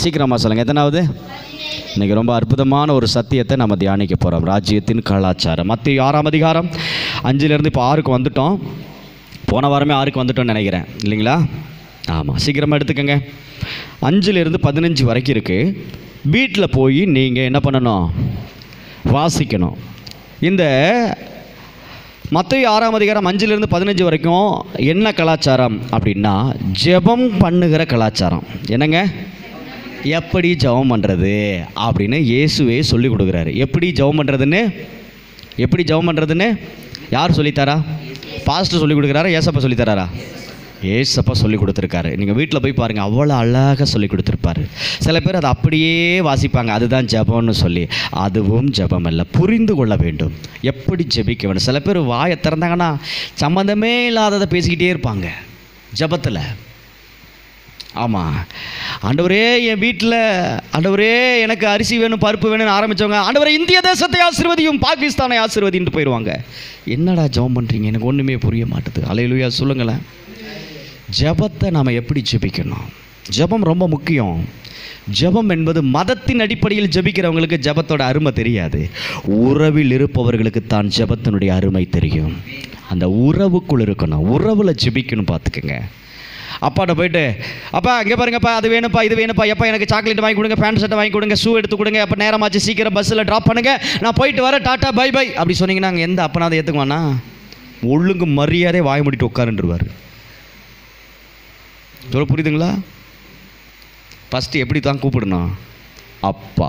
சீக்கிரமாக சொல்லுங்கள் எத்தனாவது இன்னைக்கு ரொம்ப அற்புதமான ஒரு சத்தியத்தை நம்ம தியானிக்க போகிறோம் ராஜ்யத்தின் கலாச்சாரம் மத்திய ஆறாம் அதிகாரம் அஞ்சுலேருந்து இப்போ ஆறுக்கு வந்துட்டோம் போன வாரமே ஆறுக்கு வந்துட்டோம்னு நினைக்கிறேன் இல்லைங்களா ஆமாம் சீக்கிரமாக எடுத்துக்கோங்க அஞ்சுலேருந்து பதினஞ்சு வரைக்கும் இருக்குது வீட்டில் போய் நீங்கள் என்ன பண்ணணும் வாசிக்கணும் இந்த மத்திய ஆறாம் அதிகாரம் அஞ்சுலேருந்து பதினஞ்சு வரைக்கும் என்ன கலாச்சாரம் அப்படின்னா ஜெபம் பண்ணுகிற கலாச்சாரம் என்னங்க எப்படி ஜெபம் பண்ணுறது அப்படின்னு இயேசுவே சொல்லி கொடுக்குறாரு எப்படி ஜெபம் பண்ணுறதுன்னு எப்படி ஜெபம் பண்ணுறதுன்னு யார் சொல்லித்தரா பாஸ்டர் சொல்லி கொடுக்குறாரா ஏசப்பா சொல்லித்தராரா ஏசப்பா சொல்லி கொடுத்துருக்காரு நீங்கள் வீட்டில் போய் பாருங்கள் அவ்வளோ அழகாக சொல்லி கொடுத்துருப்பாரு சில பேர் அதை அப்படியே வாசிப்பாங்க அதுதான் ஜெபம்னு சொல்லி அதுவும் ஜெபம் அல்ல புரிந்து கொள்ள வேண்டும் எப்படி ஜெபிக்க வேண்டும் சில பேர் வாயை திறந்தாங்கன்னா சம்மந்தமே இல்லாததை பேசிக்கிட்டே இருப்பாங்க ஜெபத்தில் ஆமாம் ஆண்டவரே என் வீட்டில் ஆண்டவரே எனக்கு அரிசி வேணும் பருப்பு வேணும்னு ஆரம்பித்தவங்க ஆண்டவரே இந்திய தேசத்தை ஆசீர்வதியும் பாகிஸ்தானை ஆசீர்வதின்ட்டு போயிடுவாங்க என்னடா ஜெபம் பண்ணுறீங்க எனக்கு ஒன்றுமே புரிய மாட்டுது அலையிலுயா சொல்லுங்களேன் ஜெபத்தை நாம் எப்படி ஜெபிக்கணும் ஜெபம் ரொம்ப முக்கியம் ஜெபம் என்பது மதத்தின் அடிப்படையில் ஜெபிக்கிறவங்களுக்கு ஜெபத்தோட அருமை தெரியாது உறவில் இருப்பவர்களுக்கு தான் ஜெபத்தினுடைய அருமை தெரியும் அந்த உறவுக்குள் இருக்கணும் உறவில் ஜெபிக்கணும் பார்த்துக்கங்க அப்பாட்ட போயிட்டு அப்பா இங்கே பாருங்கப்பா அது வேணும்ப்பா இது வேணும்ப்பா எப்பா எனக்கு சாக்லேட் வாங்கி கொடுங்க பேண்ட் ஷர்ட்டை வாங்கி கொடுங்க ஷூ எடுத்து கொடுங்க அப்போ நேரமாச்சு சீக்கிரம் பஸ்ஸில் ட்ராப் பண்ணுங்க நான் போயிட்டு வரேன் டாட்டா பை பை அப்படி சொன்னீங்கன்னா அங்கே எந்த அப்பனாவது ஏற்றுக்குவானா ஒழுங்கு மரியாதை வாய முடிட்டு உட்காருன்றுவார் சொல்ல புரியுதுங்களா ஃபஸ்ட்டு எப்படி தான் கூப்பிடணும் அப்பா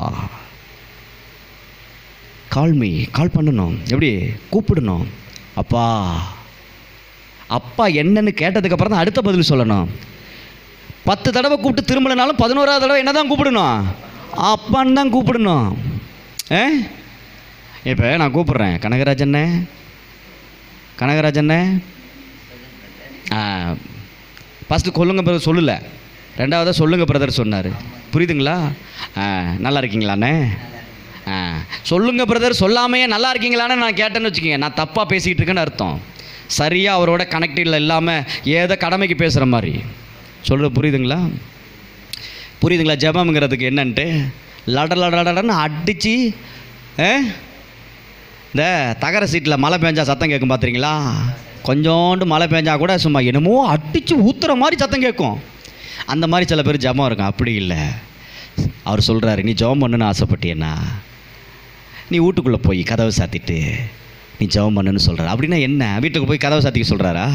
கால் மீ கால் பண்ணணும் எப்படி கூப்பிடணும் அப்பா அப்பா என்னன்னு கேட்டதுக்கு அப்புறம் தான் அடுத்த பதில் சொல்லணும் பத்து தடவை கூப்பிட்டு திரும்பலனாலும் பதினோராவது தடவை என்ன தான் கூப்பிடணும் அப்பான்னு தான் கூப்பிடணும் ஏ இப்போ நான் கூப்பிட்றேன் கனகராஜண்ணே கனகராஜண்ணே ஆ ஃபஸ்ட்டு கொல்லுங்க பிரதர் சொல்லலை ரெண்டாவதாக சொல்லுங்க பிரதர் சொன்னார் புரியுதுங்களா ஆ நல்லா இருக்கீங்களாண்ணே ஆ சொல்லுங்க பிரதர் சொல்லாமையே நல்லா இருக்கீங்களான்னு நான் கேட்டேன்னு வச்சுக்கோங்க நான் தப்பாக பேசிக்கிட்டு இருக்கேன்னு அர்த்தம் சரியாக அவரோட கனெக்டில் இல்லாமல் ஏதோ கடமைக்கு பேசுகிற மாதிரி சொல்கிறது புரியுதுங்களா புரியுதுங்களா ஜெபம்ங்கிறதுக்கு என்னன்ட்டு லட லட லடன்னு அடித்து இந்த தகர சீட்டில் மழை பெஞ்சா சத்தம் கேட்கும் பார்த்துறீங்களா கொஞ்சோண்டு மழை பெஞ்சா கூட சும்மா என்னமோ அடித்து ஊத்துற மாதிரி சத்தம் கேட்கும் அந்த மாதிரி சில பேர் ஜெபம் இருக்கும் அப்படி இல்லை அவர் சொல்கிறாரு நீ ஜெபம் பண்ணுன்னு ஆசைப்பட்டியண்ணா நீ வீட்டுக்குள்ளே போய் கதவை சாத்திட்டு நீ ஜெபம் பண்ணுன்னு சொல்கிறார் அப்படின்னா என்ன வீட்டுக்கு போய் கதவை சாத்திக்க சொல்கிறாரா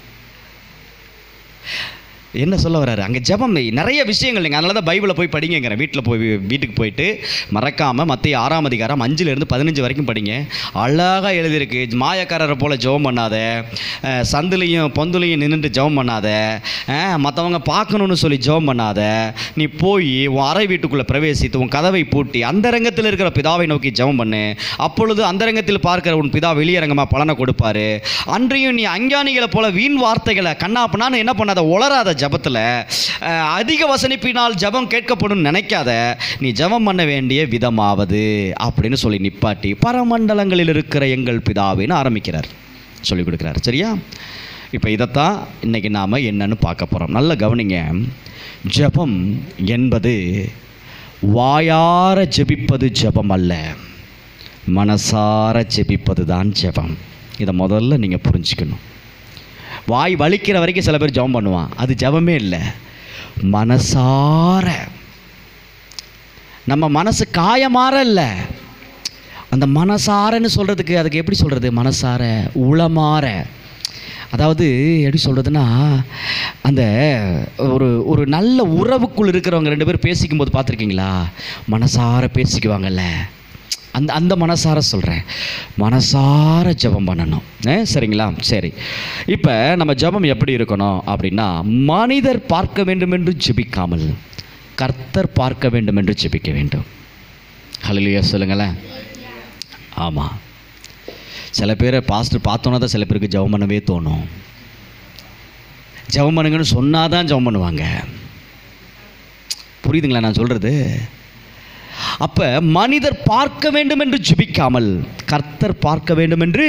என்ன சொல்ல வர்றாரு அங்கே ஜெபம் நிறைய விஷயங்கள் நீங்கள் அதனால தான் பைபிளை போய் படிங்கங்கிறேன் வீட்டில் போய் வீட்டுக்கு போயிட்டு மறக்காமல் மத்திய ஆறாம் அதிகாரம் அஞ்சுலேருந்து பதினஞ்சு வரைக்கும் படிங்க அழகாக எழுதியிருக்கு மாயக்காரரை போல் ஜெபம் பண்ணாத அஹ், சந்துலையும் பொந்துலையும் நின்றுட்டு ஜெபம் பண்ணாத மற்றவங்க பார்க்கணுன்னு சொல்லி ஜெபம் பண்ணாத நீ போய் உன் அறை வீட்டுக்குள்ளே பிரவேசித்து உன் கதவை பூட்டி அந்தரங்கத்தில் இருக்கிற பிதாவை நோக்கி ஜெபம் பண்ணு அப்பொழுது அந்தரங்கத்தில் பார்க்கிற உன் பிதா வெளியரங்கமாக பலனை கொடுப்பாரு அன்றையும் நீ அஞ்ஞானிகளை போல வீண் வார்த்தைகளை கண்ணாப்பண்ணான்னு என்ன பண்ணாத உளராத ஜபத்தில் அதிக வசனிப்பினால் ஜெபம் கேட்கப்படும் நினைக்காத நீ ஜெபம் பண்ண வேண்டிய விதமாவது அப்படின்னு சொல்லி நிப்பாட்டி பரமண்டலங்களில் இருக்கிற எங்கள் பிதாவின்னு ஆரம்பிக்கிறார் சொல்லி கொடுக்குறார் சரியா இப்போ இதைத்தான் இன்னைக்கு நாம் என்னன்னு பார்க்க போகிறோம் நல்ல கவனிங்க ஜெபம் என்பது வாயார ஜெபிப்பது ஜெபம் அல்ல மனசார ஜெபிப்பது தான் ஜெபம் இதை முதல்ல நீங்கள் புரிஞ்சுக்கணும் வாய் வலிக்கிற வரைக்கும் சில பேர் ஜெபம் பண்ணுவான் அது ஜெபமே இல்லை மனசார நம்ம மனசு காயமாற இல்லை அந்த மனசாரன்னு சொல்கிறதுக்கு அதுக்கு எப்படி சொல்கிறது மனசார உளமாற அதாவது எப்படி சொல்கிறதுனா அந்த ஒரு ஒரு நல்ல உறவுக்குள் இருக்கிறவங்க ரெண்டு பேர் பேசிக்கும் போது பார்த்துருக்கீங்களா மனசார பேசிக்குவாங்கல்ல அந்த அந்த மனசார சொல்கிறேன் மனசார ஜெபம் பண்ணணும் ஏ சரிங்களா சரி இப்போ நம்ம ஜெபம் எப்படி இருக்கணும் அப்படின்னா மனிதர் பார்க்க வேண்டும் என்று ஜெபிக்காமல் கர்த்தர் பார்க்க வேண்டும் என்று ஜெபிக்க வேண்டும் ஹalleluya சொல்லுங்களேன் ஆமாம் சில பேரை பாஸ்டர் பார்த்தோன்னா தான் சில பேருக்கு ஜெபம் பண்ணவே தோணும் ஜெபம் பண்ணுங்கன்னு சொன்னால் தான் ஜெபம் பண்ணுவாங்க புரியுதுங்களா நான் சொல்கிறது அப்போ மனிதர் பார்க்க வேண்டும் என்று ஜெபிக்காமல் கர்த்தர் பார்க்க வேண்டும் என்று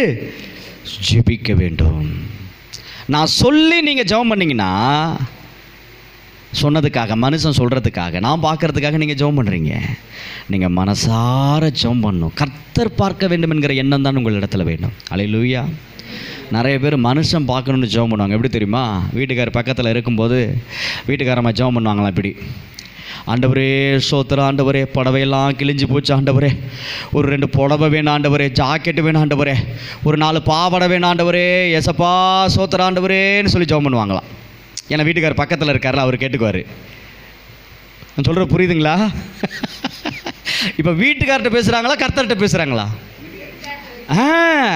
ஜெபிக்க வேண்டும் நான் சொல்லி நீங்கள் ஜெபம் பண்ணீங்கன்னா சொன்னதுக்காக மனுஷன் சொல்கிறதுக்காக நான் பார்க்கறதுக்காக நீங்கள் ஜெபம் பண்ணுறீங்க நீங்கள் மனசார ஜெபம் பண்ணணும் கர்த்தர் பார்க்க வேண்டும் என்கிற எண்ணம் தான் உங்கள் இடத்துல வேணும் அலையிலூயா நிறைய பேர் மனுஷன் பார்க்கணுன்னு ஜெபம் பண்ணுவாங்க எப்படி தெரியுமா வீட்டுக்காரர் பக்கத்தில் இருக்கும்போது வீட்டுக்காரம்மா ஜெபம் பண்ணுவாங்களாம் இப்படி ஆண்டவரே சோத்திரம் ஆண்டவரே புடவையெல்லாம் கிழிஞ்சு போச்சு ஆண்டவரே ஒரு ரெண்டு புடவை வேணும் ஆண்டவரே ஜாக்கெட் வேணும் ஆண்டவரே ஒரு நாலு பாவாடை வேணும் ஆண்டவரே எசப்பா சோத்திரம் ஆண்டவரேன்னு சொல்லி ஜெபம் பண்ணுவாங்களாம் ஏன்னா வீட்டுக்காரர் பக்கத்தில் இருக்காருல அவர் கேட்டுக்குவார் நான் சொல்கிற புரியுதுங்களா இப்போ வீட்டுக்கார்ட்ட பேசுகிறாங்களா கர்த்தர்கிட்ட பேசுகிறாங்களா ஆ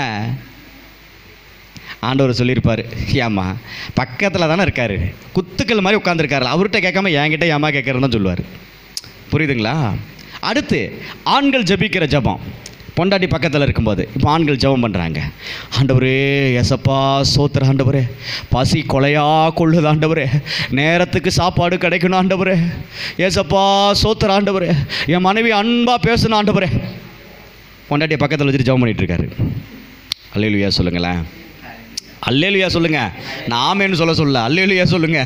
ஆண்டவர் சொல்லியிருப்பார் ஏம்மா பக்கத்தில் தானே இருக்காரு குத்துக்கள் மாதிரி உட்காந்துருக்காரு அவர்கிட்ட கேட்காம என்கிட்ட ஏமா கேட்குறேன்னு தான் சொல்லுவார் புரியுதுங்களா அடுத்து ஆண்கள் ஜெபிக்கிற ஜெபம் பொண்டாட்டி பக்கத்தில் இருக்கும்போது இப்போ ஆண்கள் ஜெபம் பண்ணுறாங்க ஆண்டவரே எசப்பா சோத்திர ஆண்டவரே பசி கொலையா கொள்ளுது ஆண்டவரே நேரத்துக்கு சாப்பாடு கிடைக்கணும் ஆண்டவரே ஏசப்பா சோத்திர ஆண்டவரே என் மனைவி அன்பாக பேசணும் ஆண்டவரே பொண்டாட்டியை பக்கத்தில் வச்சுட்டு ஜெபம் பண்ணிட்டு இருக்காரு அல்லேலுயா சொல்லுங்களேன் அல்லேலுயா சொல்லுங்க நாமேன்னு சொல்ல சொல்ல அல்லேலுயா சொல்லுங்க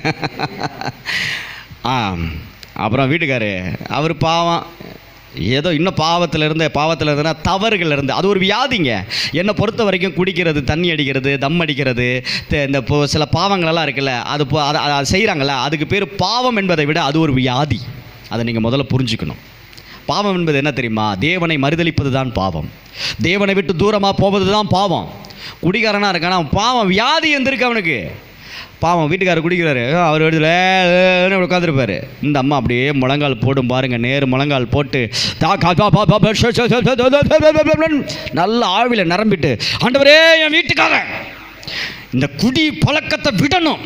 ஆ அப்புறம் வீட்டுக்காரு அவர் பாவம் ஏதோ இன்னும் பாவத்தில் இருந்து பாவத்தில் இருந்துன்னா தவறுகள் இருந்து அது ஒரு வியாதிங்க என்னை பொறுத்த வரைக்கும் குடிக்கிறது தண்ணி அடிக்கிறது தம் அடிக்கிறது த- இந்த இப்போ சில பாவங்களெல்லாம் இருக்குல்ல அது இப்போ அதை அதை செய்கிறாங்கல்ல அதுக்கு பேர் பாவம் என்பதை விட அது ஒரு வியாதி அதை நீங்கள் முதல்ல புரிஞ்சுக்கணும் பாவம் என்பது என்ன தெரியுமா தேவனை மறுதலிப்பது தான் பாவம் தேவனை விட்டு தூரமாக போவது தான் பாவம் குடிகாரனாக இருக்கானா அவன் பாவம் வியாதி எந்திருக்கு அவனுக்கு பாவம் வீட்டுக்காரர் குடிக்கிறாரு அவர் எடுத்துல உட்காந்துருப்பாரு இந்த அம்மா அப்படியே முழங்கால் போடும் பாருங்க நேரு முழங்கால் போட்டு தா கா பா பா பா பா ஷ ஷ ஷ ஷ த த த த த த த நல்ல ஆவில நிரம்பிட்டு ஆண்டவரே என் வீட்டுக்காக இந்த குடி பழக்கத்தை விடணும்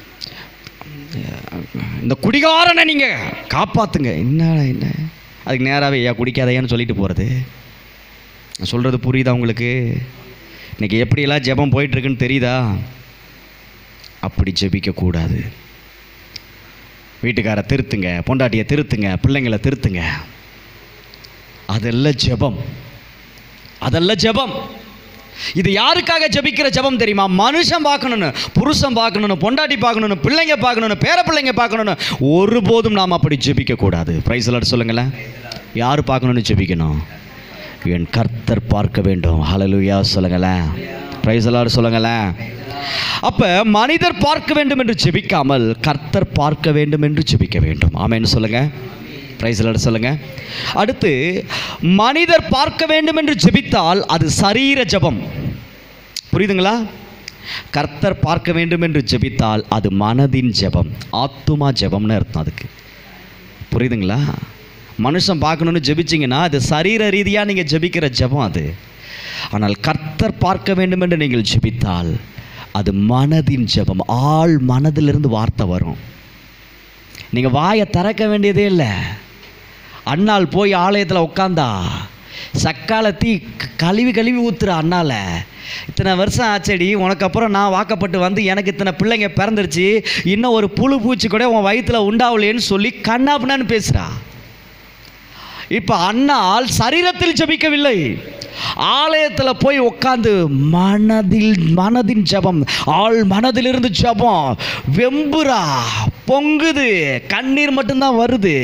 இந்த குடிகாரனை நீங்கள் காப்பாற்றுங்க என்ன என்ன அதுக்கு நேராகவே ஐயா குடிக்காதையான்னு சொல்லிட்டு போகிறது நான் சொல்கிறது புரியுதா உங்களுக்கு இன்னைக்கு எப்படியெல்லாம் ஜெபம் போயிட்டுருக்குன்னு தெரியுதா அப்படி ஜெபிக்கக்கூடாது வீட்டுக்கார திருத்துங்க பொண்டாட்டியை திருத்துங்க பிள்ளைங்களை திருத்துங்க அதெல்லாம் ஜெபம் அதெல்லாம் ஜெபம் இது யாருக்காக ஜெபிக்கிற ஜெபம் தெரியுமா மனுஷன் பார்க்கணும்னு புருஷன் பார்க்கணும்னு பொண்டாட்டி பார்க்கணும்னு பிள்ளைங்க பார்க்கணும்னு பேர பிள்ளைங்க பார்க்கணும்னு ஒருபோதும் நாம் அப்படி ஜெபிக்க கூடாது பிரைஸ் எல்லாம் சொல்லுங்களேன் யார் பார்க்கணும்னு ஜெபிக்கணும் என் கர்த்தர் பார்க்க வேண்டும் ஹalleluya சொல்லுங்களேன் பிரைஸ் எல்லாம் சொல்லுங்களேன் அப்ப மனிதர் பார்க்க வேண்டும் என்று ஜெபிக்காமல் கர்த்தர் பார்க்க வேண்டும் என்று ஜெபிக்க வேண்டும் ஆமென்னு சொல்லுங்க பிரைஸ் எல்லாம் சொல்லுங்க அடுத்து மனிதர் பார்க்க வேண்டும் என்று ஜெபித்தால் அது சரீர ஜெபம் புரியுதுங்களா கர்த்தர் பார்க்க வேண்டும் என்று ஜெபித்தால் அது மனதின் ஜெபம் ஆத்துமா ஜெபம்னு அர்த்தம் அதுக்கு புரியுதுங்களா மனுஷன் பார்க்கணுன்னு ஜெபிச்சிங்கன்னா அது சரீர ரீதியாக நீங்கள் ஜெபிக்கிற ஜெபம் அது ஆனால் கர்த்தர் பார்க்க வேண்டும் என்று நீங்கள் ஜெபித்தால் அது மனதின் ஜெபம் ஆள் மனதிலிருந்து வார்த்தை வரும் நீங்கள் வாயை திறக்க வேண்டியதே இல்லை அண்ணாள் போய் ஆலயத்தில் உட்காந்தா சக்காலத்தி க- கழுவி கழுவி ஊத்துற அண்ணால இத்தனை வருஷம் ஆச்சடி உனக்கு அப்புறம் நான் வாக்கப்பட்டு வந்து எனக்கு இத்தனை பிள்ளைங்க பிறந்துருச்சு இன்னும் ஒரு புழு பூச்சி கூட உன் வயித்துல உண்டாவலேன்னு சொல்லி கண்ணாப்புனான்னு பேசுகிறா இப்போ அண்ணால் சரீரத்தில் ஜெபிக்கவில்லை ஆலயத்தில் போய் உட்காந்து மனதில் மனதின் ஜெபம் ஆள் மனதிலிருந்து ஜெபம் வெம்புறா பொங்குது கண்ணீர் மட்டும்தான் வருது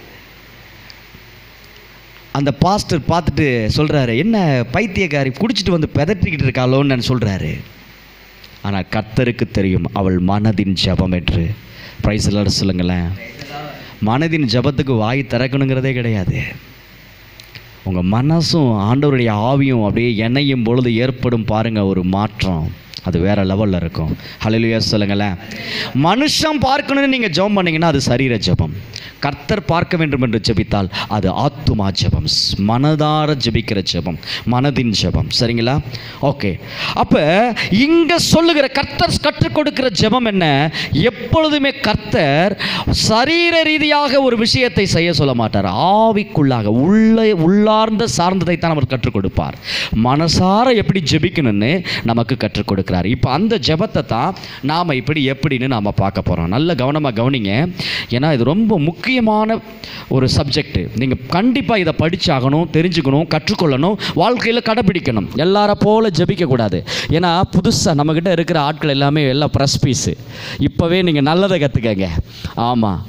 அந்த பாஸ்டர் பார்த்துட்டு சொல்கிறாரு என்ன பைத்தியக்காரி குடிச்சிட்டு வந்து பெதற்றிக்கிட்டு இருக்காளோன்னு சொல்கிறாரு ஆனால் கர்த்தருக்கு தெரியும் அவள் மனதின் ஜெபம் என்று ப்ரைஸ் எல்லாரும் சொல்லுங்களேன் மனதின் ஜெபத்துக்கு வாய் திறக்கணுங்கிறதே கிடையாது உங்கள் மனசும் ஆண்டவருடைய ஆவியும் அப்படியே இணையும் பொழுது ஏற்படும் பாருங்க ஒரு மாற்றம் அது வேற லெவலில் இருக்கும் ஹalleluya சொல்லுங்களேன் மனுஷன் பார்க்கணும்னு நீங்கள் ஜெபம் பண்ணீங்கன்னா அது சரீர ஜெபம் கர்த்தர் பார்க்க வேண்டும் என்று ஜெபித்தால் அது ஆத்துமா ஜெபம் ஸ்- மனதார ஜெபிக்கிற ஜெபம் மனதின் ஜெபம் சரிங்களா ஓகே அப்போ இங்கே சொல்லுகிற கர்த்தர் கற்றுக் கொடுக்கிற ஜெபம் என்ன எப்பொழுதுமே கர்த்தர் சரீர ரீதியாக ஒரு விஷயத்தை செய்ய சொல்ல மாட்டார் ஆவிக்குள்ளாக உள்ளே உள்ளார்ந்த சார்ந்ததை தான் அவர் கற்றுக் கொடுப்பார் மனசார எப்படி ஜெபிக்கணும்னு நமக்கு கற்றுக் கொடுக்கிறார் அறிந்திருக்கிறார் இப்போ அந்த ஜெபத்தை தான் நாம் இப்படி எப்படின்னு நாம் பார்க்க போகிறோம் நல்ல கவனமாக கவனிங்க ஏன்னா இது ரொம்ப முக்கியமான ஒரு சப்ஜெக்ட் நீங்கள் கண்டிப்பாக இதை படிச்சாகணும் தெரிஞ்சுக்கணும் கற்றுக்கொள்ளணும் வாழ்க்கையில் கடைபிடிக்கணும் எல்லார போல ஜெபிக்கக்கூடாது ஏன்னா புதுசாக நம்மக்கிட்ட இருக்கிற ஆட்கள் எல்லாமே எல்லாம் ப்ரெஸ் பீஸு இப்போவே நீங்கள் நல்லதை கற்றுக்கங்க ஆமாம்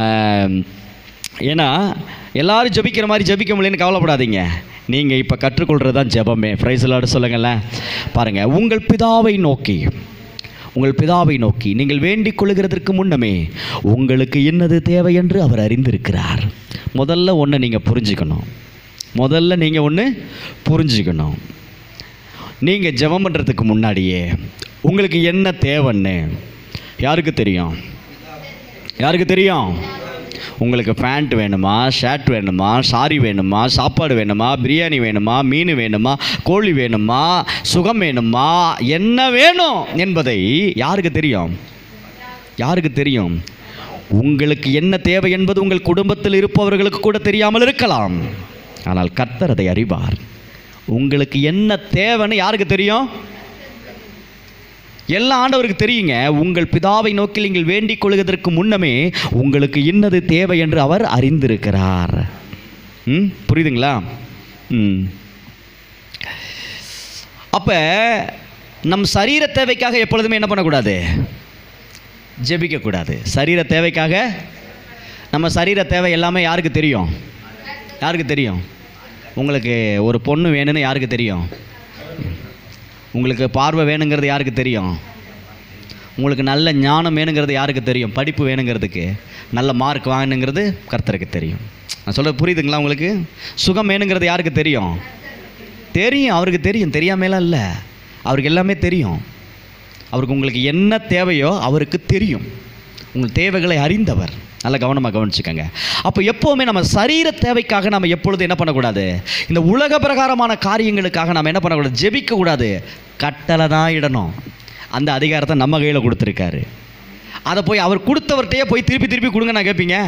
ஏன்னா எல்லாரும் ஜெபிக்கிற மாதிரி ஜெபிக்க முடியலன்னு கவலைப்படாதீங்க நீங்கள் இப்போ கற்றுக்கொள்கிறது தான் ஜெபமே ஃப்ரைஸ்லாடு சொல்லுங்களேன் பாருங்கள் உங்கள் பிதாவை நோக்கி உங்கள் பிதாவை நோக்கி நீங்கள் வேண்டிக் கொள்கிறதற்கு முன்னமே உங்களுக்கு என்னது தேவை என்று அவர் அறிந்திருக்கிறார் முதல்ல ஒன்று நீங்கள் புரிஞ்சுக்கணும் முதல்ல நீங்கள் ஒன்று புரிஞ்சுக்கணும் நீங்கள் ஜெபம் பண்ணுறதுக்கு முன்னாடியே உங்களுக்கு என்ன தேவைன்னு யாருக்கு தெரியும் யாருக்கு தெரியும் உங்களுக்கு பேண்ட் வேணுமா ஷர்ட் வேணுமா சாரி வேணுமா சாப்பாடு வேணுமா பிரியாணி வேணுமா மீன் வேணுமா கோழி வேணுமா சுகம் வேணுமா என்ன வேணும் என்பதை யாருக்கு தெரியும் யாருக்கு தெரியும் உங்களுக்கு என்ன தேவை என்பது உங்கள் குடும்பத்தில் இருப்பவர்களுக்கு கூட தெரியாமல் இருக்கலாம் ஆனால் கர்த்தர் அதை அறிவார் உங்களுக்கு என்ன தேவைன்னு யாருக்கு தெரியும் எல்லாம் ஆண்டவருக்கு தெரியுங்க உங்கள் பிதாவை நோக்கி நீங்கள் வேண்டிக் கொள்வதற்கு முன்னமே உங்களுக்கு இன்னது தேவை என்று அவர் அறிந்திருக்கிறார் ம் புரியுதுங்களா ம் அப்போ நம் சரீர தேவைக்காக எப்பொழுதுமே என்ன பண்ணக்கூடாது ஜெபிக்கக்கூடாது சரீர தேவைக்காக நம்ம சரீர தேவை எல்லாமே யாருக்கு தெரியும் யாருக்கு தெரியும் உங்களுக்கு ஒரு பொண்ணு வேணும்னு யாருக்கு தெரியும் உங்களுக்கு பார்வை வேணுங்கிறது யாருக்கு தெரியும் உங்களுக்கு நல்ல ஞானம் வேணுங்கிறது யாருக்கு தெரியும் படிப்பு வேணுங்கிறதுக்கு நல்ல மார்க் வாங்கணுங்கிறது கர்த்தருக்கு தெரியும் நான் சொல்கிறது புரியுதுங்களா உங்களுக்கு சுகம் வேணுங்கிறது யாருக்கு தெரியும் தெரியும் அவருக்கு தெரியும் தெரியாமலாம் இல்லை அவருக்கு எல்லாமே தெரியும் அவருக்கு உங்களுக்கு என்ன தேவையோ அவருக்கு தெரியும் உங்கள் தேவைகளை அறிந்தவர் நல்ல கவனமாக கவனிச்சுக்கோங்க அப்போ எப்போவுமே நம்ம சரீர தேவைக்காக நம்ம எப்பொழுது என்ன பண்ணக்கூடாது இந்த உலக பிரகாரமான காரியங்களுக்காக நம்ம என்ன பண்ணக்கூடாது ஜெபிக்கக்கூடாது கட்டளை தான் இடணும் அந்த அதிகாரத்தை நம்ம கையில் கொடுத்துருக்காரு அதை போய் அவர் கொடுத்தவர்கிட்டயே போய் திருப்பி திருப்பி கொடுங்க நான் கேட்பீங்க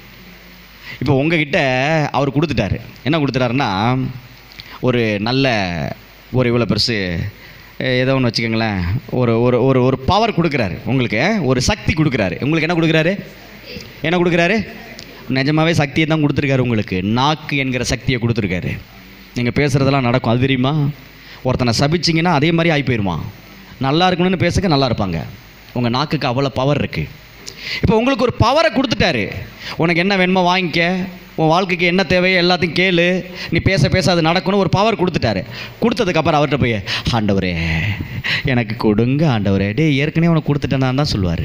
இப்போ உங்ககிட்ட அவர் கொடுத்துட்டாரு என்ன கொடுத்துட்டாருன்னா ஒரு நல்ல ஒரு இவ்வளோ பெருசு அஹ், ஏதோ ஒன்று வச்சுக்கோங்களேன் ஒரு ஒரு ஒரு ஒரு பவர் கொடுக்குறாரு உங்களுக்கு ஒரு சக்தி கொடுக்குறாரு உங்களுக்கு என்ன கொடுக்குறாரு என்ன கொடுக்குறாரு நிஜமாவே சக்தியை தான் கொடுத்துருக்காரு உங்களுக்கு நாக்கு என்கிற சக்தியை கொடுத்துருக்காரு நீங்கள் பேசுகிறதெல்லாம் நடக்கும் அது தெரியுமா ஒருத்தனை சபிச்சிங்கன்னா அதே மாதிரி ஆகி போயிடுவான் நல்லா இருக்கணும்னு பேசுங்க நல்லா இருப்பாங்க உங்கள் நாக்குக்கு அவ்வளோ பவர் இருக்குது இப்போ உங்களுக்கு ஒரு பவரை கொடுத்துட்டாரு உனக்கு என்ன வேணுமோ வாங்கிக்க உன் வாழ்க்கைக்கு என்ன தேவையோ எல்லாத்தையும் கேளு நீ பேச பேச அது நடக்கணும் ஒரு பவர் கொடுத்துட்டாரு கொடுத்ததுக்கப்புறம் அவர்கிட்ட போய் ஆண்டவரே எனக்கு கொடுங்க ஆண்டவரே டேய் ஏற்கனவே உனக்கு கொடுத்துட்டேனான்னு தான் சொல்லுவார்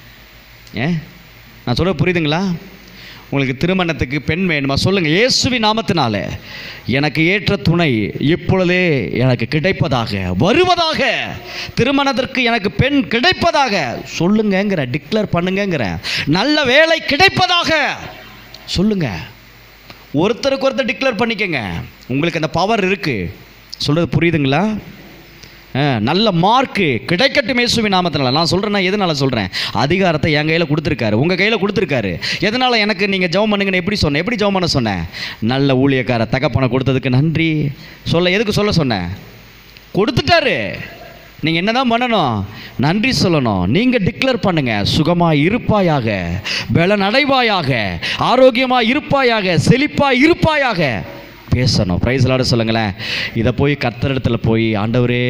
ஏ நான் சொல்ல புரியுதுங்களா உங்களுக்கு திருமணத்துக்கு பெண் வேணுமா சொல்லுங்கள் இயேசுவி நாமத்தினால எனக்கு ஏற்ற துணை இப்பொழுதே எனக்கு கிடைப்பதாக வருவதாக திருமணத்திற்கு எனக்கு பெண் கிடைப்பதாக சொல்லுங்கங்கிற டிக்ளேர் பண்ணுங்கங்கிற நல்ல வேலை கிடைப்பதாக சொல்லுங்க ஒருத்தருக்கு ஒருத்தர் டிக்ளேர் பண்ணிக்கங்க உங்களுக்கு அந்த பவர் இருக்குது சொல்கிறது புரியுதுங்களா ஆ, நல்ல மார்க்கு கிடைக்கட்டும் இயேசுவின் நாமத்தினால நான் சொல்கிறேன்னா எதனால சொல்கிறேன் அதிகாரத்தை என் கையில் கொடுத்துருக்காரு உங்கள் கையில் கொடுத்துருக்காரு எதனால் எனக்கு நீங்கள் ஜெபம் பண்ணுங்கன்னு எப்படி சொன்னேன் எப்படி ஜெபம் பண்ண சொன்னேன் நல்ல ஊழியக்கார தகப்பனை கொடுத்ததுக்கு நன்றி சொல்ல எதுக்கு சொல்ல சொன்னேன் கொடுத்துட்டாரு நீங்கள் என்ன தான் பண்ணணும் நன்றி சொல்லணும் நீங்கள் டிக்ளேர் பண்ணுங்க சுகமாக இருப்பாயாக பலன் அடைவாயாக ஆரோக்கியமாக இருப்பாயாக செழிப்பாக இருப்பாயாக பேசணும் ப்ரைஸ்லாட சொல்லுங்களேன் இதை போய் கர்த்தரிடத்தில் போய் ஆண்டவரே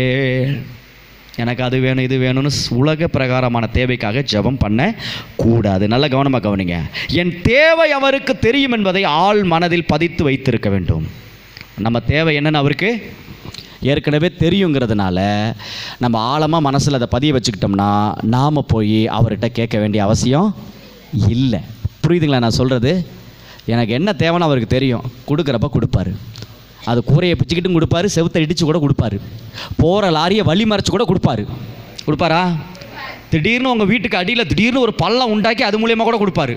எனக்கு அது வேணும் இது வேணும்னு ஸ்- உலக பிரகாரமான தேவைக்காக ஜெபம் பண்ண கூடாது நல்ல கவனமாக கவனிங்க என் தேவை அவருக்கு தெரியும் என்பதை ஆள் மனதில் பதித்து வைத்திருக்க வேண்டும் நம்ம தேவை என்னன்னு அவருக்கு ஏற்கனவே தெரியுங்கிறதுனால நம்ம ஆழமாக மனசில் அதை பதிய வச்சுக்கிட்டோம்னா நாம் போய் அவர்கிட்ட கேட்க வேண்டிய அவசியம் இல்லை புரியுதுங்களா நான் சொல்கிறது எனக்கு என்ன தேவைன்னு அவருக்கு தெரியும் கொடுக்குறப்ப கொடுப்பாரு அது கூரையை பிச்சுக்கிட்டும் கொடுப்பாரு செவுத்தை இடித்து கூட கொடுப்பாரு போகிற லாரியை வழி மறைச்சு கூட கொடுப்பாரு கொடுப்பாரா திடீர்னு உங்கள் வீட்டுக்கு அடியில் திடீர்னு ஒரு பள்ளம் உண்டாக்கி அது மூலியமாக கூட கொடுப்பாரு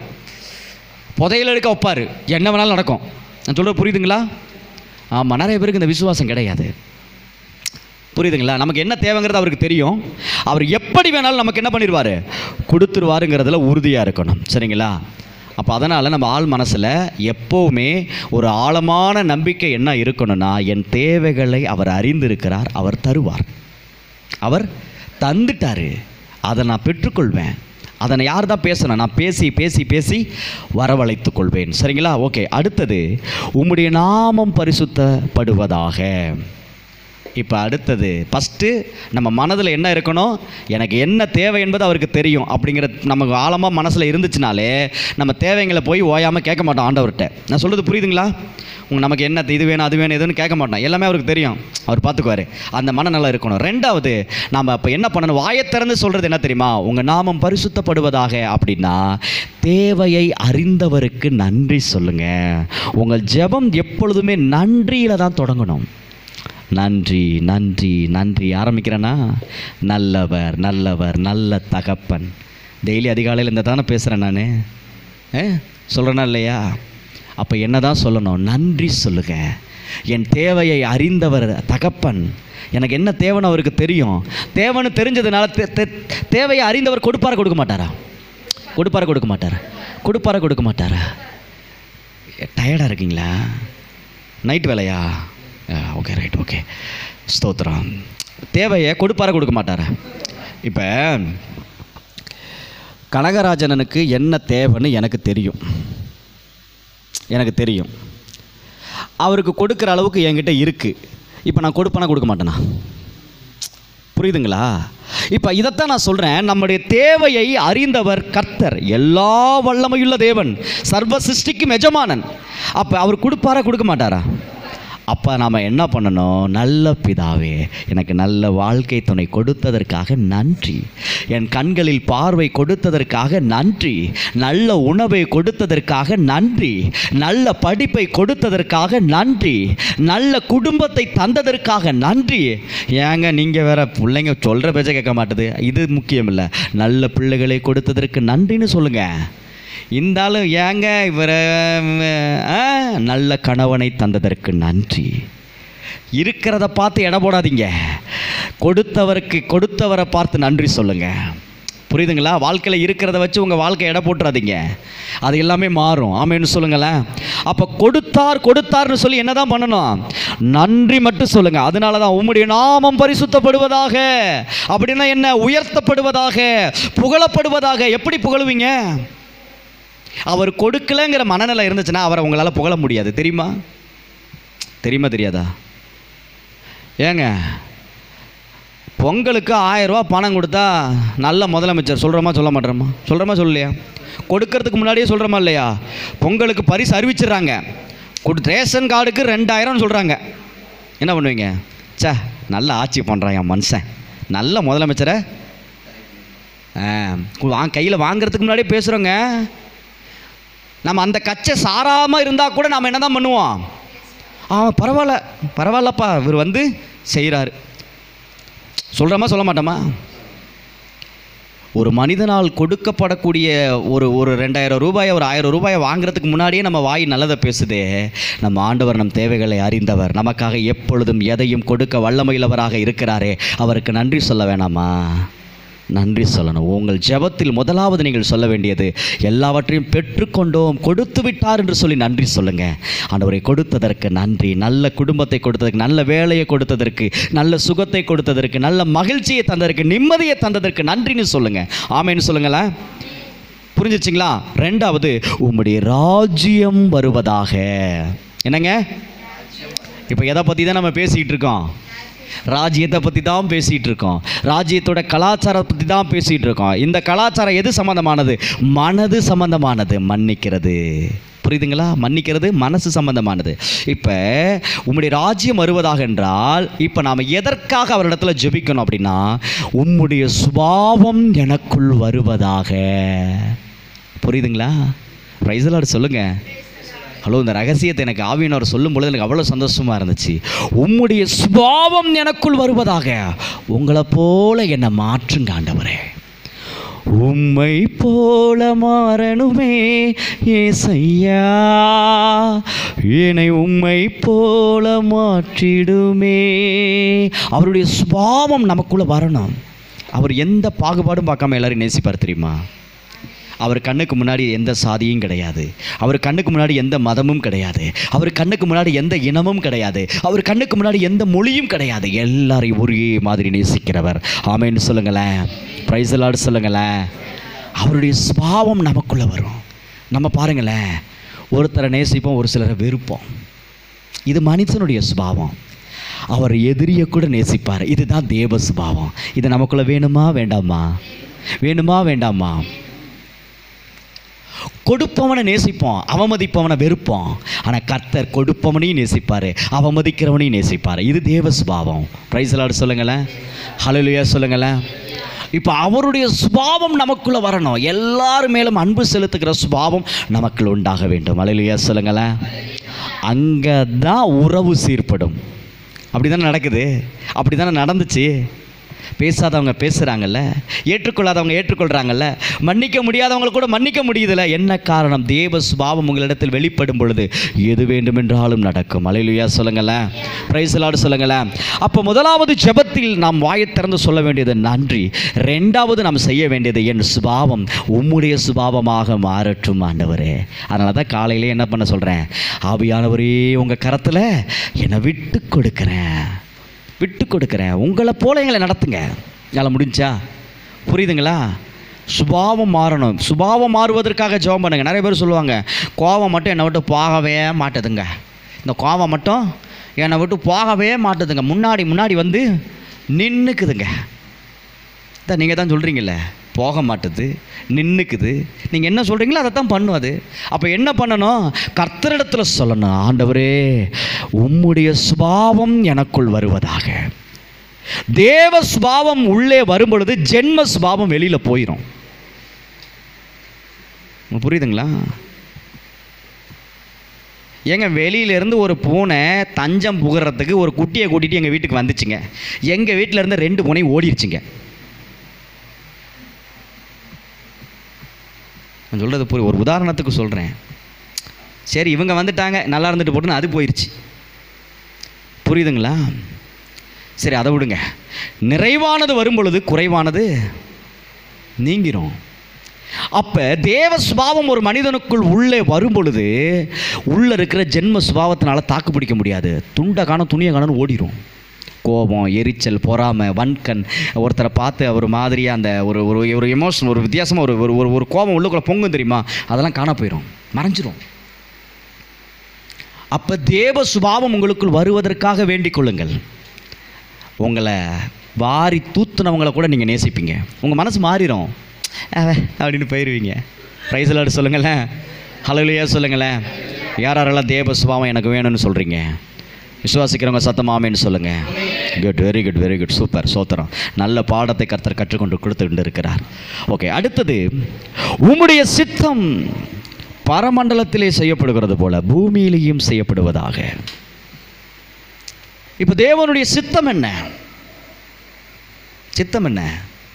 புதையல் எடுக்க வைப்பார் என்ன வேணாலும் நடக்கும் நான் சொல்கிறது புரியுதுங்களா ஆமாம் நிறைய பேருக்கு இந்த விசுவாசம் கிடையாது புரியுதுங்களா நமக்கு என்ன தேவைங்கிறது அவருக்கு தெரியும் அவர் எப்படி வேணாலும் நமக்கு என்ன பண்ணிடுவார் கொடுத்துருவாருங்கிறதுல உறுதியாக இருக்கணும் சரிங்களா அப்போ அதனால் நம்ம ஆள் மனசில் எப்போவுமே ஒரு ஆழமான நம்பிக்கை என்ன இருக்கணும்னா என் தேவைகளை அவர் அறிந்திருக்கிறார் அவர் தருவார் அவர் தந்துட்டாரு அதை நான் பெற்றுக்கொள்வேன் அதை நான் யார் தான் பேசணும் நான் பேசி பேசி பேசி வரவழைத்துக் கொள்வேன் சரிங்களா ஓகே அடுத்தது உம்முடைய நாமம் பரிசுத்தப்படுவதாக இப்போ அடுத்தது ஃபஸ்ட்டு நம்ம மனதில் என்ன இருக்கணும் எனக்கு என்ன தேவை என்பது அவருக்கு தெரியும் அப்படிங்கிற நமக்கு ஆழமாக மனசில் இருந்துச்சுனாலே நம்ம தேவைங்களை போய் ஓயாமல் கேட்க மாட்டோம் ஆண்டவர்கிட்ட நான் சொல்கிறது புரியுதுங்களா உங்க நமக்கு என்ன இது வேணும் அது வேணும் எதுன்னு கேட்க மாட்டோம் எல்லாமே அவருக்கு தெரியும் அவர் பார்த்துக்குவார் அந்த மனநலம் இருக்கணும் ரெண்டாவது நாம் அப்போ என்ன பண்ணணும் வாயை திறந்து சொல்கிறது என்ன தெரியுமா உங்கள் நாமம் பரிசுத்தப்படுவதாக அப்படின்னா தேவையை அறிந்தவருக்கு நன்றி சொல்லுங்கள் உங்கள் ஜெபம் எப்பொழுதுமே நன்றியில் தான் தொடங்கணும் நன்றி நன்றி நன்றி ஆரம்பிக்கிறேன்னா நல்லவர் நல்லவர் நல்ல தகப்பன் டெய்லி அதிகாலையில் இந்த தானே பேசுகிறேன் நான் ஏ சொல்கிறேனா இல்லையா அப்போ என்ன தான் சொல்லணும் நன்றி சொல்லுங்க என் தேவையை அறிந்தவர் தகப்பன் எனக்கு என்ன தேவைன்னு அவருக்கு தெரியும் தேவைன்னு தெரிஞ்சதுனால தே- தே- தேவையை அறிந்தவர் கொடுப்பாரா கொடுக்க மாட்டாரா கொடுப்பாரா கொடுக்க மாட்டாரா கொடுப்பாரா கொடுக்க மாட்டாரா டயர்டாக இருக்கீங்களா நைட் வேலையா ஓகே ரைட் ஓகே ஸ்தோத்திரம் தேவையை கொடுப்பாரா கொடுக்க மாட்டாரா இப்போ கனகராஜனனுக்கு என்ன தேவைன்னு எனக்கு தெரியும் எனக்கு தெரியும் அவருக்கு கொடுக்குற அளவுக்கு என்கிட்ட இருக்குது இப்போ நான் கொடுப்பேனா கொடுக்க மாட்டேனா புரியுதுங்களா இப்போ இதைத்தான் நான் சொல்கிறேன் நம்முடைய தேவையை அறிந்தவர் கர்த்தர் எல்லா வல்லமையுள்ள தேவன் சர்வ சிருஷ்டிக்கும் எஜமானன் அப்போ அவர் கொடுப்பாரா கொடுக்க மாட்டாரா அப்போ நாம் என்ன பண்ணணும் நல்ல பிதாவே எனக்கு நல்ல வாழ்க்கை துணை கொடுத்ததற்காக நன்றி என் கண்களில் பார்வை கொடுத்ததற்காக நன்றி நல்ல உணவை கொடுத்ததற்காக நன்றி நல்ல படிப்பை கொடுத்ததற்காக நன்றி நல்ல குடும்பத்தை தந்ததற்காக நன்றி ஏங்க நீங்கள் வேற பிள்ளைங்க சொல்கிற பேச்ச கேட்க மாட்டுது இது முக்கியம் இல்லை நல்ல பிள்ளைகளை கொடுத்ததற்கு நன்றின்னு சொல்லுங்கள் இந்த ஆளு ஏங்க இவரை ஆ, நல்ல கணவனை தந்ததற்கு நன்றி இருக்கிறத பார்த்து எடை போடாதீங்க கொடுத்தவருக்கு கொடுத்தவரை பார்த்து நன்றி சொல்லுங்க புரியுதுங்களா வாழ்க்கையில் இருக்கிறத வச்சு உங்கள் வாழ்க்கை எடை போட்டுறாதீங்க அது எல்லாமே மாறும் ஆமேன்னு சொல்லுங்களேன் அப்போ கொடுத்தார் கொடுத்தார்னு சொல்லி என்ன தான் பண்ணணும் நன்றி மட்டும் சொல்லுங்க அதனால தான் உம்முடைய நாமம் பரிசுத்தப்படுவதாக அப்படின்னா என்ன உயர்த்தப்படுவதாக புகழப்படுவதாக எப்படி புகழுவீங்க அவர் கொடுக்கலங்கிற மனநிலை இருந்துச்சுன்னா அவரை உங்களால் புகழ முடியாது தெரியுமா தெரியுமா தெரியாதா ஏங்க பொங்கலுக்கு ஆயிரம் ரூபாய் பணம் கொடுத்தா நல்ல முதலமைச்சர் சொல்கிறோமா சொல்ல மாட்டோமா சொல்கிறோமா சொல்லலையா கொடுக்கறதுக்கு முன்னாடியே சொல்கிறோமா இல்லையா பொங்கலுக்கு பரிசு அறிவிச்சிடுறாங்க கொடு ரேஷன் கார்டுக்கு ரெண்டாயிரம்னு சொல்கிறாங்க என்ன பண்ணுவீங்க ச்சே நல்ல ஆட்சி பண்ணுறான் என் மனுஷன் நல்ல முதலமைச்சரை வா கையில் வாங்குறதுக்கு முன்னாடியே பேசுகிறோங்க நம்ம அந்த கச்சை சாராமல் இருந்தால் கூட நாம் என்ன தான் பண்ணுவோம் ஆ பரவாயில்ல பரவாயில்லப்பா இவர் வந்து செய்கிறாரு சொல்கிறோமா சொல்ல மாட்டோமா ஒரு மனிதனால் கொடுக்கப்படக்கூடிய ஒரு ஒரு ரெண்டாயிரம் ரூபாயை ஒரு ஆயிரம் ரூபாயை வாங்குறதுக்கு முன்னாடியே நம்ம வாய் நல்லதை பேசுதே நம்ம ஆண்டவர் நம் தேவைகளை அறிந்தவர் நமக்காக எப்பொழுதும் எதையும் கொடுக்க வல்லமையுள்ளவராக இருக்கிறாரே அவருக்கு நன்றி சொல்ல வேணாமா நன்றி சொல்லணும் உங்கள் ஜெபத்தில் முதலாவது நீங்கள் சொல்ல வேண்டியது எல்லாவற்றையும் பெற்றுக்கொண்டோம் கொடுத்து விட்டார் என்று சொல்லி நன்றி சொல்லுங்க ஆண்டவரை கொடுத்ததற்கு நன்றி நல்ல குடும்பத்தை கொடுத்ததற்கு நல்ல வேலையை கொடுத்ததற்கு நல்ல சுகத்தை கொடுத்ததற்கு நல்ல மகிழ்ச்சியை தந்ததற்கு நிம்மதியை தந்ததற்கு நன்றின்னு சொல்லுங்க ஆமைன்னு சொல்லுங்களேன் புரிஞ்சிச்சிங்களா ரெண்டாவது உம்முடைய ராஜ்யம் வருவதாக என்னங்க இப்போ எதை பற்றி தான் நம்ம பேசிக்கிட்டு இருக்கோம் ராஜ்யத்தை பற்றி தான் பேசிகிட்டு இருக்கோம் ராஜ்யத்தோட கலாச்சாரத்தை பற்றி தான் பேசிகிட்டு இருக்கோம் இந்த கலாச்சாரம் எது சம்மந்தமானது மனது சம்மந்தமானது மன்னிக்கிறது புரியுதுங்களா மன்னிக்கிறது மனசு சம்பந்தமானது இப்போ உம்முடைய ராஜ்யம் வருவதாக என்றால் இப்போ நாம் எதற்காக அவரிடத்துல ஜெபிக்கணும் அப்படின்னா உம்முடைய சுபாவம் எனக்குள் வருவதாக புரியுதுங்களா பிரைசலாடு சொல்லுங்கள் ஹலோ இந்த ரகசியத்தை எனக்கு ஆவியனவர் சொல்லும் பொழுது எனக்கு அவ்வளோ சந்தோஷமாக இருந்துச்சு உம்முடைய சுபாவம் எனக்குள் வருவதாக உங்களை போல என்னை மாற்றுங்க ஆண்டவரே உம்மை போல மாறணுமே ஏசையா என்னை உம்மை போல மாற்றிடுமே அவருடைய சுபாவம் நமக்குள்ள வரணும் அவர் எந்த பாகுபாடும் பார்க்காம எல்லாரையும் நேசிப்பார் தெரியுமா அவர் கண்ணுக்கு முன்னாடி எந்த சாதியும் கிடையாது அவர் கண்ணுக்கு முன்னாடி எந்த மதமும் கிடையாது அவர் கண்ணுக்கு முன்னாடி எந்த இனமும் கிடையாது அவர் கண்ணுக்கு முன்னாடி எந்த மொழியும் கிடையாது எல்லாரையும் ஒரே மாதிரி நேசிக்கிறவர் ஆமேன்னு சொல்லுங்களேன் பிரைசலாடு சொல்லுங்களேன் அவருடைய சுபாவம் நமக்குள்ளே வரும் நம்ம பாருங்களேன் ஒருத்தரை நேசிப்போம் ஒரு சிலரை வெறுப்போம் இது மனுஷனுடைய சுபாவம் அவர் எதிரியை கூட நேசிப்பார் இதுதான் தேவ சுபாவம் இது நமக்குள்ள வேணுமா வேண்டாமா வேணுமா வேண்டாமா கொடுப்பவனை நேசிப்போம் அவமதிப்பவனை வெறுப்போம் ஆனால் கர்த்தர் கொடுப்பவனையும் நேசிப்பார் அவமதிக்கிறவனையும் நேசிப்பார் இது தேவ சுபாவம் பிரைஸ்லாடு சொல்லுங்களேன் ஹலலுயா சொல்லுங்களேன் இப்போ அவருடைய சுபாவம் நமக்குள்ளே வரணும் எல்லார் மேலும் அன்பு செலுத்துகிற சுபாவம் நமக்குள்ள உண்டாக வேண்டும் ஹalleluya சொல்லுங்களேன் அங்கே தான் உறவு சீர்படும் அப்படி தானே நடக்குது அப்படி தானே நடந்துச்சு பேசாதவங்க பேசுகிறாங்கல்ல ஏற்றுக்கொள்ளாதவங்க ஏற்றுக்கொள்கிறாங்கல்ல மன்னிக்க முடியாதவங்களை கூட மன்னிக்க முடியுதுல்ல என்ன காரணம் தேவ சுபாவம் உங்களிடத்தில் வெளிப்படும் பொழுது எது வேண்டுமென்றாலும் நடக்கும் அலையிலுயா சொல்லுங்களேன் பிரைசலாடு சொல்லுங்களேன் அப்போ முதலாவது ஜெபத்தில் நாம் வாயைத் திறந்து சொல்ல வேண்டியது நன்றி ரெண்டாவது நாம் செய்ய வேண்டியது என் சுபாவம் உம்முடைய சுபாவமாக மாறட்டும் ஆண்டவரே அதனால தான் காலையிலே என்ன பண்ண சொல்கிறேன் ஆவியானவரே உங்கள் கரத்தில் என்னை விட்டு கொடுக்குறேன் விட்டு கொடுக்குறேன் உங்களை போல எங்களை நடத்துங்க என்னால் முடிஞ்சா புரியுதுங்களா சுபாவம் மாறணும் சுபாவம் மாறுவதற்காக ஜெபம் பண்ணுங்க நிறைய பேர் சொல்லுவாங்க கோவம் மட்டும் என்னை விட்டு போகவே மாட்டுதுங்க இந்த கோவம் மட்டும் என்னை விட்டு போகவே மாட்டுதுங்க முன்னாடி முன்னாடி வந்து நின்றுக்குதுங்க இதான் நீங்கள் தான் சொல்கிறீங்களே போக மாட்டுது நின்றுக்குது நீங்கள் என்ன சொல்கிறீங்களோ அதை தான் பண்ணும் அது அப்போ என்ன பண்ணணும் கர்த்தரிடத்தில் சொல்லணும் ஆண்டவரே உம்முடைய சுபாவம் எனக்குள் வருவதாக தேவ சுபாவம் உள்ளே வரும் பொழுது ஜென்ம சுபாவம் வெளியில் போயிடும் உங்களுக்கு புரியுதுங்களா ஏங்க வெளியிலேருந்து ஒரு பூனை தஞ்சம் புகுறதுக்கு ஒரு குட்டியை கூட்டிகிட்டு எங்கள் வீட்டுக்கு வந்துச்சுங்க எங்கள் வீட்டில் இருந்து ரெண்டு பூனை ஓடிடுச்சுங்க நான் சொல்கிறது புரி ஒரு உதாரணத்துக்கு சொல்கிறேன் சரி இவங்க வந்துட்டாங்க நல்லா இருந்துட்டு போட்டுன்னு அது போயிடுச்சு புரியுதுங்களா சரி அதை விடுங்க நிறைவானது வரும் பொழுது குறைவானது நீங்கிரும் அப்போ தேவ சுபாவம் ஒரு மனிதனுக்குள் உள்ளே வரும் பொழுது உள்ளே இருக்கிற ஜென்ம சுபாவத்தினால தாக்கு பிடிக்க முடியாது துண்டை காணும் துணியை காணும் ஓடிடும் கோபம் எரிச்சல் பொறாமை வன்கண் ஒருத்தரை பார்த்து ஒரு மாதிரியாக அந்த ஒரு ஒரு ஒரு எமோஷன் ஒரு வித்தியாசமாக ஒரு ஒரு ஒரு ஒரு கோபம் உள்ளுக்குள்ளே பொங்கும் தெரியுமா அதெல்லாம் காண போயிடும் மறைஞ்சிரும் அப்போ தேவ சுபாவம் உங்களுக்குள் வருவதற்காக வேண்டிக் கொள்ளுங்கள் உங்களை வாரி தூத்துனவங்களை கூட நீங்கள் நேசிப்பீங்க உங்கள் மனசு மாறிடும் அவ அப்படின்னு போயிடுவீங்க ப்ரைஸ் லாடு சொல்லுங்களேன் ஹலோலியா சொல்லுங்களேன் யார் யாரெல்லாம் தேவ சுபாவம் எனக்கு வேணும்னு சொல்கிறீங்க விசுவாசிக்கிறவங்க சத்தமாமேன்னு சொல்லுங்கள் good very good very good super சோத்திரம் நல்ல பாடத்தை கர்த்தர் கற்றுக்கொண்டு கொடுத்துட்டு இருக்கிறார் ஓகே அடுத்தது உம்முடைய சித்தம் பரமண்டலத்திலே செய்யப்படுகிறது போல பூமியிலேயும் செய்யப்படுவதாக இப்போ தேவனுடைய சித்தம் என்ன சித்தம் என்ன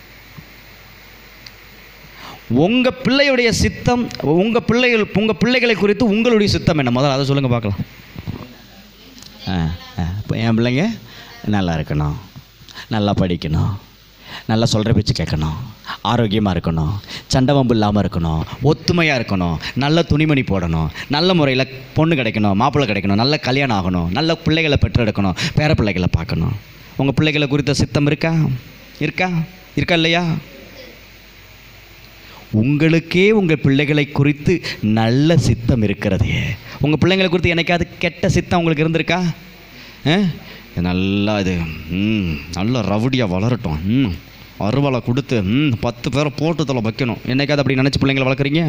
உங்க பிள்ளையுடைய சித்தம் உங்க பிள்ளைகள் உங்க பிள்ளைகளை குறித்து உங்களுடைய சித்தம் என்ன முதல்ல அதை சொல்லுங்க பார்க்கலாம் ஆ ஆ இப்போ என் பிள்ளைங்க நல்லா இருக்கணும் நல்லா படிக்கணும் நல்லா சொல்கிற பேச்சு கேட்கணும் ஆரோக்கியமாக இருக்கணும் சண்டை வம்பு இல்லாமல் இருக்கணும் ஒத்துமையாக இருக்கணும் நல்ல துணிமணி போடணும் நல்ல முறையில் பொண்ணு கிடைக்கணும் மாப்பிள்ளை கிடைக்கணும் நல்ல கல்யாணம் ஆகணும் நல்ல பிள்ளைகளை பெற்றெடுக்கணும் பேர பிள்ளைகளை பார்க்கணும் உங்கள் பிள்ளைகளை குறித்த சித்தம் இருக்கா இருக்கா இருக்கா இல்லையா உங்களுக்கே உங்கள் பிள்ளைகளை குறித்து நல்ல சித்தம் இருக்கிறது உங்கள் பிள்ளைங்களை குறித்து என்னைக்காவது கெட்ட சித்தம் உங்களுக்கு இருந்திருக்கா ஆ? நல்லா இது ம் நல்லா ரவுடியாக வளரட்டும் ம் அருவாளை கொடுத்து ம் பத்து பேரை போட்டு தலை வைக்கணும் என்னைக்காவது அப்படி நினச்சி பிள்ளைங்களை வளர்க்குறீங்க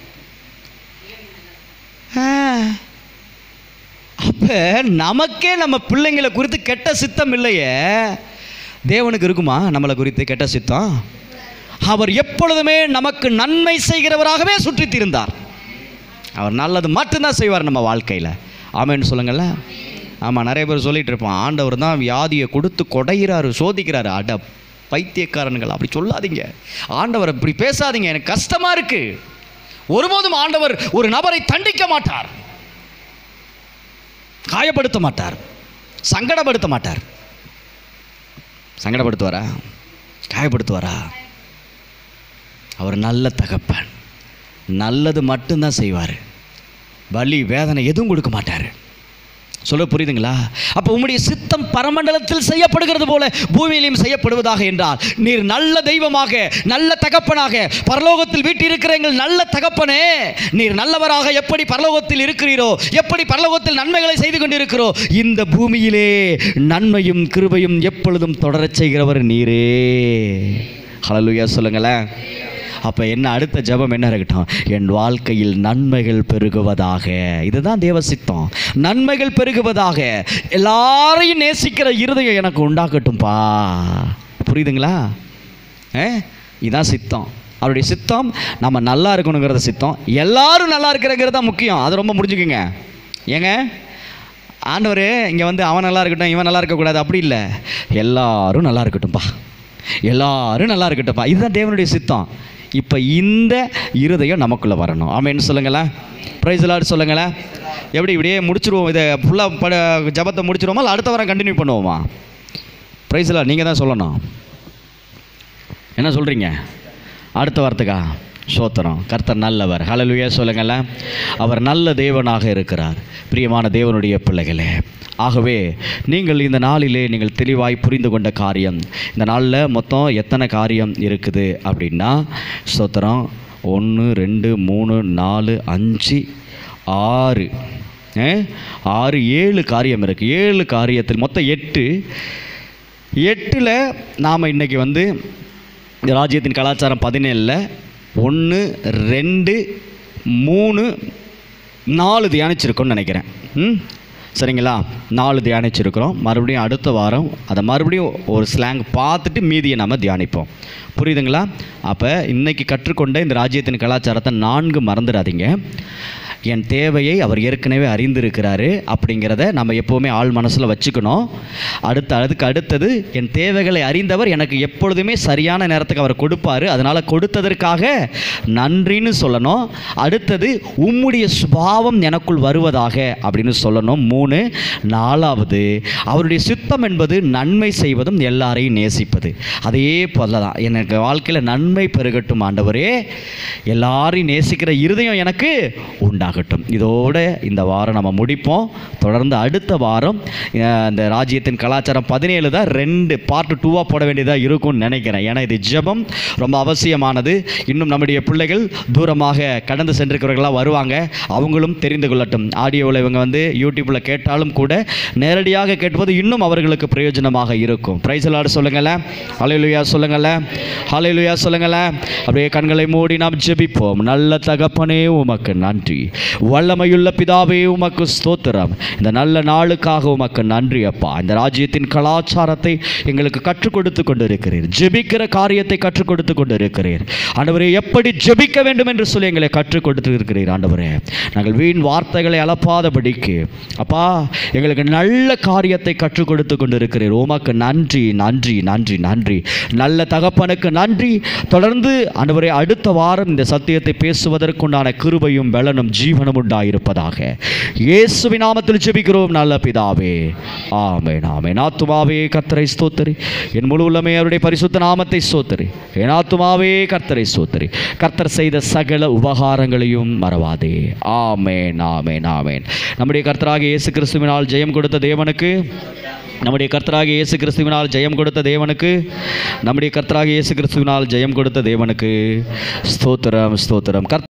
அப்போ நமக்கே நம்ம பிள்ளைங்களை குறித்து கெட்ட சித்தம் இல்லையே தேவனுக்கு இருக்குமா நம்மளை குறித்து கெட்ட சித்தம் அவர் எப்பொழுதுமே நமக்கு நன்மை செய்கிறவராகவே சுற்றித் திரிந்தார் அவர் நல்லது மட்டும்தான் செய்வார் நம்ம வாழ்க்கையில் ஆமேன்னு சொல்லுங்கள்ல ஆமாம் நிறைய பேர் சொல்லிட்டு இருப்பான் ஆண்டவர் தான் வியாதியை கொடுத்து கொடைகிறாரு சோதிக்கிறாரு அட பைத்தியக்காரன்கள் அப்படி சொல்லாதீங்க ஆண்டவர் இப்படி பேசாதீங்க எனக்கு கஷ்டமாக இருக்கு ஒருபோதும் ஆண்டவர் ஒரு நபரை தண்டிக்க மாட்டார் காயப்படுத்த மாட்டார் சங்கடப்படுத்த மாட்டார் சங்கடப்படுத்துவாரா காயப்படுத்துவாரா அவர் நல்ல தகப்பன் நல்லது மட்டும்தான் செய்வார் வலி வேதனை எதுவும் கொடுக்க மாட்டார் சொல்ல புரியுதுங்களா அப்போ உம்முடைய சித்தம் பரமண்டலத்தில் செய்யப்படுகிறது போல பூமியிலையும் செய்யப்படுவதாக என்றால் நீர் நல்ல தெய்வமாக நல்ல தகப்பனாக பரலோகத்தில் வீட்டிருக்கிற எங்கள் நல்ல தகப்பனே நீர் நல்லவராக எப்படி பரலோகத்தில் இருக்கிறீரோ எப்படி பரலோகத்தில் நன்மைகளை செய்து கொண்டிருக்கிறோ இந்த பூமியிலே நன்மையும் கிருபையும் எப்பொழுதும் தொடரச் செய்கிறவர் நீரே ஹalleluya சொல்லுங்களேன் அப்போ என்ன அடுத்த ஜெபம் என்ன இருக்கட்டும் என் வாழ்க்கையில் நன்மைகள் பெருகுவதாக இதுதான் தேவ சித்தம் நன்மைகள் பெருகுவதாக எல்லாரையும் நேசிக்கிற இருதயம் எனக்கு உண்டாக்கட்டும்பா புரியுதுங்களா ஏ இதான் சித்தம் அவருடைய சித்தம் நம்ம நல்லா இருக்கணுங்கிறத சித்தம் எல்லாரும் நல்லா இருக்கிறங்கிறது தான் முக்கியம் அது ரொம்ப முடிஞ்சுக்குங்க ஏங்க ஆண்டவர் இங்கே வந்து அவன் நல்லா இருக்கட்டும் இவன் நல்லா இருக்கக்கூடாது அப்படி இல்லை எல்லாரும் நல்லா இருக்கட்டும்ப்பா எல்லாரும் நல்லா இருக்கட்டும்ப்பா இதுதான் தேவனுடைய சித்தம் இப்போ இந்த இருதயம் நமக்குள்ளே வரணும் ஆமேன்னு சொல்லுங்களேன் ப்ரைஸ் லார்ட் சொல்லுங்களேன் எப்படி இப்படியே முடிச்சிருவோம் இதை ஃபுல்லாக பட ஜபத்தை முடிச்சிருவோமா இல்லை அடுத்த வாரம் கண்டினியூ பண்ணுவோமா ப்ரைஸ் லார்ட் நீங்கள் தான் சொல்லணும் என்ன சொல்கிறீங்க அடுத்த வாரத்துக்கா சோத்திரம் கர்த்தர் நல்லவர் ஹalleluya சொல்லுங்களேன் அவர் நல்ல தேவனாக இருக்கிறார் பிரியமான தேவனுடைய பிள்ளைகளே ஆகவே நீங்கள் இந்த நாளிலே நீங்கள் தெளிவாய் புரிந்து கொண்ட காரியம் இந்த நாளில் மொத்தம் எத்தனை காரியம் இருக்குது அப்படின்னா சோத்திரம் ஒன்று ரெண்டு மூணு நாலு அஞ்சு ஆறு ஏ? ஆறு ஏழு காரியம் இருக்குது ஏழு காரியத்தில் மொத்தம் எட்டு எட்டில் நாம் இன்னைக்கு வந்து இந்த ராஜ்யத்தின் கலாச்சாரம் பதினேழில் ஒன்று ரெண்டு மூணு நாலு தியானிச்சிருக்கோம்னு நினைக்கிறேன் ம் சரிங்களா நாலு தியானிச்சிருக்கிறோம் மறுபடியும் அடுத்த வாரம் அதை மறுபடியும் ஒரு ஸ்லாங் பார்த்துட்டு மீதியை நம்ம தியானிப்போம் புரியுதுங்களா அப்போ இன்னைக்கு கற்றுக்கொண்ட இந்த ராஜ்யத்தின் கலாச்சாரத்தை நான்கு மறந்துடாதீங்க என் தேவையை அவர் ஏற்கனவே அறிந்திருக்கிறாரு அப்படிங்கிறத நம்ம எப்போவுமே ஆள் மனசில் வச்சுக்கணும் அடுத்த அதுக்கு அடுத்தது என் தேவைகளை அறிந்தவர் எனக்கு எப்பொழுதுமே சரியான நேரத்துக்கு அவர் கொடுப்பாரு அதனால் கொடுத்ததற்காக நன்றின்னு சொல்லணும் அடுத்தது உம்முடைய சுபாவம் எனக்குள் வருவதாக அப்படின்னு சொல்லணும் மூணு நாலாவது அவருடைய சித்தம் என்பது நன்மை செய்வதும் எல்லாரையும் நேசிப்பது அதே போல தான் எனக்கு வாழ்க்கையில் நன்மை பெருகட்டும் ஆண்டவரே எல்லாரையும் நேசிக்கிற இருதயம் எனக்கு உண்டாகட்டும் இதோட இந்த வாரம் நம்ம முடிப்போம் தொடர்ந்து அடுத்த வாரம் அஹ், இந்த ராஜ்யத்தின் கலாச்சாரம் பதினேழு தான் ரெண்டு பார்ட் டூவாக போட வேண்டியதாக இருக்கும்னு நினைக்கிறேன் ஏன்னா இது ஜெபம் ரொம்ப அவசியமானது இன்னும் நம்முடைய பிள்ளைகள் தூரமாக கடந்து சென்றிருக்கிறவர்களாக வருவாங்க அவங்களும் தெரிந்து கொள்ளட்டும் ஆடியோவில் இவங்க வந்து யூடியூப்பில் கேட்டாலும் கூட நேரடியாக கேட்பது இன்னும் அவர்களுக்கு பிரயோஜனமாக இருக்கும் பிரைசலாடு சொல்லுங்களேன் ஹalleluya சொல்லுங்களேன் ஹalleluya சொல்லுங்களேன் அப்படியே கண்களை மூடி நாம் ஜெபிப்போம் நல்ல தகப்பனே உமக்கு நன்றி வல்லமையுள்ள பிதாவே உமக்கு ஸ்தோத்திரம் இந்த நல்ல நாளுக்காக உமக்கு நன்றி அப்பா இந்த ராஜ்யத்தின் கலாச்சாரத்தை எங்களுக்கு கற்றுக் கொடுத்து கொண்டிருக்கிறீர் ஜெபிக்கிற காரியத்தை கற்றுக் கொடுத்து கொண்டிருக்கிறீர் ஆண்டவரே எப்படி ஜெபிக்க வேண்டும் என்று சொல்லி எங்களை கற்றுக் கொடுத்து இருக்கிறீர் ஆண்டவரே நாங்கள் வீண் வார்த்தைகளை அளப்பாதபடிக்கு அப்பா எங்களுக்கு நல்ல காரியத்தை கற்றுக் கொடுத்து கொண்டிருக்கிறீர் உமக்கு நன்றி நன்றி நன்றி நன்றி நல்ல தகப்பனுக்கு நன்றி தொடர்ந்து ஆண்டவரே அடுத்த வாரம் இந்த சத்தியத்தை பேசுவதற்குண்டான கிருபையும் பலனும் ஜீவனும் உண்டாயிருப்பதாக இயேசுவின் நாமத்தில் ஜெபிக்கிறோம் நல்ல பிதாவே ஆமென் ஆமென் ஆத்துமாவே கர்த்தரை ஸ்தோத்தரி என் முழு உள்ளமே அவருடைய பரிசுத்த நாமத்தை ஸ்தோத்தரி என் ஆத்துமாவே கர்த்தரை ஸ்தோத்தரி கர்த்தர் செய்த சகல உபகாரங்களையும் மறவாதே ஆமென் ஆமென் ஆமென் நம்முடைய கர்த்தராகிய இயேசு கிறிஸ்துவினால் ஜெயம் கொடுத்த தேவனுக்கு நம்முடைய கர்த்தராகிய இயேசு கிறிஸ்துவினால் ஜெயம் கொடுத்த தேவனுக்கு நம்முடைய கர்த்தராகிய இயேசு கிறிஸ்துவினால் ஜெயம் கொடுத்த தேவனுக்கு ஸ்தோத்திரம் ஸ்தோத்திரம் கர்த்த